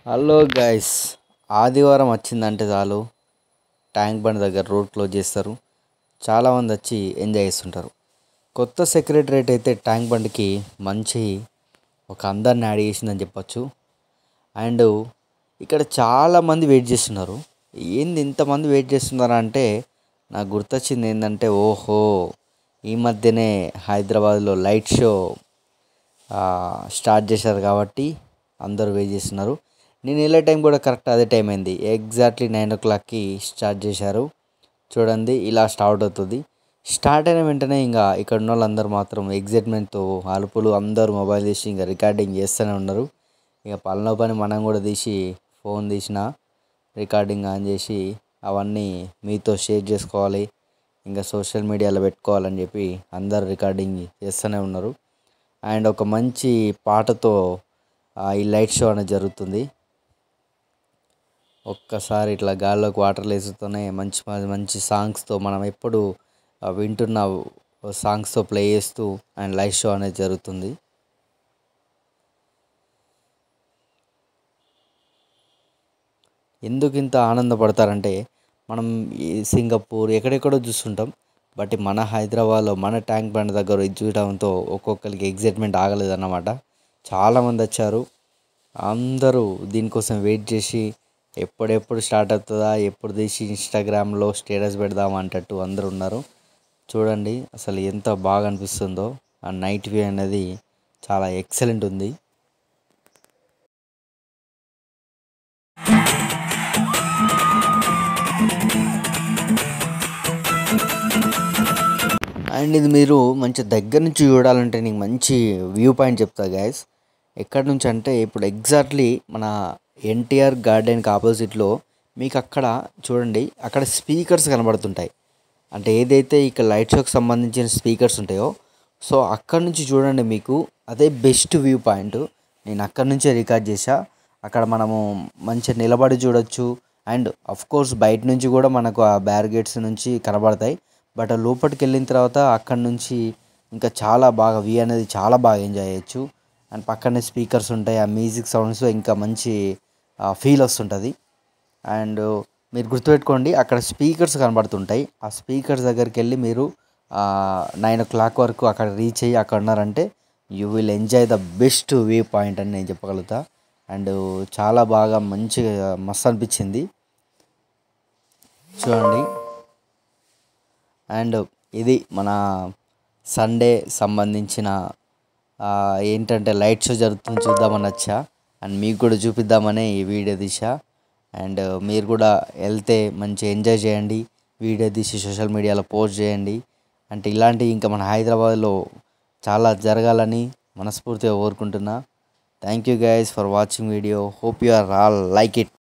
hello guys ఆదివారం వచ్చిందంటే చాలు ట్యాంక్ బండ్ దగ్గర రోడ్ క్లోజ్ చేస్తారు చాలామంది వచ్చి ఎంజాయ్ చేస్తుంటారు కొత్త సెక్రటరేట్ అయితే ట్యాంక్ బండ్కి మంచి ఒక అందరిని యాడ్ చేసిందని చెప్పొచ్చు అండ్ ఇక్కడ చాలామంది వెయిట్ చేస్తున్నారు ఏంది ఇంతమంది వెయిట్ చేస్తున్నారా అంటే నాకు గుర్తొచ్చింది ఏంటంటే ఓహో ఈ మధ్యనే హైదరాబాద్లో లైట్ షో ఆ, స్టార్ట్ చేశారు కాబట్టి అందరూ వెయిట్ చేస్తున్నారు నేను వెళ్ళే టైం కూడా కరెక్ట్ అదే టైం అయింది ఎగ్జాక్ట్లీ నైన్ ఓ క్లాక్కి స్టార్ట్ చేశారు చూడండి ఇలా స్టార్ట్ అవుతుంది స్టార్ట్ అయిన వెంటనే ఇంకా ఇక్కడ ఉన్న వాళ్ళందరూ మాత్రం ఎగ్జైట్మెంట్తో అలుపులు అందరూ మొబైల్ తీసి ఇంకా రికార్డింగ్ చేస్తూనే ఉన్నారు ఇక పనిలో పని మనం కూడా తీసి ఫోన్ తీసిన రికార్డింగ్ ఆన్ చేసి అవన్నీ మీతో షేర్ చేసుకోవాలి ఇంకా సోషల్ మీడియాలో పెట్టుకోవాలని చెప్పి అందరు రికార్డింగ్ చేస్తూనే ఉన్నారు అండ్ ఒక మంచి పాటతో ఆ, ఈ లైట్ షో అనేది జరుగుతుంది ఒక్కసారి ఇట్లా గాల్లోకి వాటర్ వేసుతూనే మంచి మంచి సాంగ్స్తో మనం ఎప్పుడు ఆ, వింటున్న సాంగ్స్తో ప్లే చేస్తూ అండ్ లైవ్ షో అనేది జరుగుతుంది ఎందుకు ఇంత ఆనందపడతారంటే మనం ఈ సింగపూర్ ఎక్కడెక్కడో చూస్తుంటాం బట్ మన హైదరాబాద్లో మన ట్యాంక్ బండ్ దగ్గర ఇది చూడడంతో ఒక్కొక్కరికి ఎగ్జైట్మెంట్ ఆగలేదన్నమాట చాలామంది వచ్చారు అందరూ దీనికోసం వెయిట్ చేసి ఎప్పుడెప్పుడు స్టార్ట్ అవుతుందా ఎప్పుడు తీసి ఇన్స్టాగ్రామ్లో స్టేటస్ పెడదాం అంటట్టు అందరూ ఉన్నారు చూడండి అసలు ఎంత బాగా అనిపిస్తుందో ఆ నైట్ వ్యూ అనేది చాలా ఎక్సలెంట్ ఉంది అండ్ ఇది మీరు మంచి దగ్గర నుంచి చూడాలంటే నీకు మంచి వ్యూ పాయింట్ చెప్తా గైస్ ఎక్కడి నుంచి అంటే ఇప్పుడు ఎగ్జాక్ట్లీ మన ఎన్టీఆర్ గార్డెన్కి ఆపోజిట్లో మీకు అక్కడ చూడండి అక్కడ స్పీకర్స్ కనబడుతుంటాయి అంటే ఏదైతే ఇక్కడ లైట్ షోకి సంబంధించిన స్పీకర్స్ ఉంటాయో సో అక్కడ నుంచి చూడండి మీకు అదే బెస్ట్ వ్యూ పాయింట్ నేను అక్కడ నుంచే రికార్డ్ చేశా అక్కడ మనము మంచిగా నిలబడి చూడొచ్చు అండ్ అఫ్ కోర్స్ బయట నుంచి కూడా మనకు ఆ బ్యారిగేట్స్ నుంచి కనబడతాయి బట్ లోపలికి వెళ్ళిన తర్వాత అక్కడ నుంచి ఇంకా చాలా బాగా వ్యూ అనేది చాలా బాగా ఎంజాయ్ చేయొచ్చు అండ్ పక్కనే స్పీకర్స్ ఉంటాయి ఆ మ్యూజిక్ సౌండ్స్ ఇంకా మంచి ఫీల్ వస్తుంటుంది అండ్ మీరు గుర్తుపెట్టుకోండి అక్కడ స్పీకర్స్ కనబడుతుంటాయి ఆ స్పీకర్స్ దగ్గరికి వెళ్ళి మీరు నైన్ ఓ క్లాక్ వరకు అక్కడ రీచ్ అయ్యి అక్కడ ఉన్నారంటే you will enjoy the best view point అని నేను చెప్పగలుగుతా అండ్ చాలా బాగా మంచిగా మస్తు అనిపించింది చూడండి అండ్ ఇది మన సండే సంబంధించిన ఆ, ఏంటంటే లైట్ షో జరుగుతుంది చూద్దామని వచ్చా అండ్ మీకు కూడా చూపిద్దామని ఈ వీడియో తీసా అండ్ మీరు కూడా వెళ్తే మంచి ఎంజాయ్ చేయండి వీడియో తీసి సోషల్ మీడియాలో పోస్ట్ చేయండి అంటే ఇలాంటివి ఇంకా మన హైదరాబాద్లో చాలా జరగాలని మనస్ఫూర్తిగా కోరుకుంటున్నా thank you guys for watching video hope you are all like it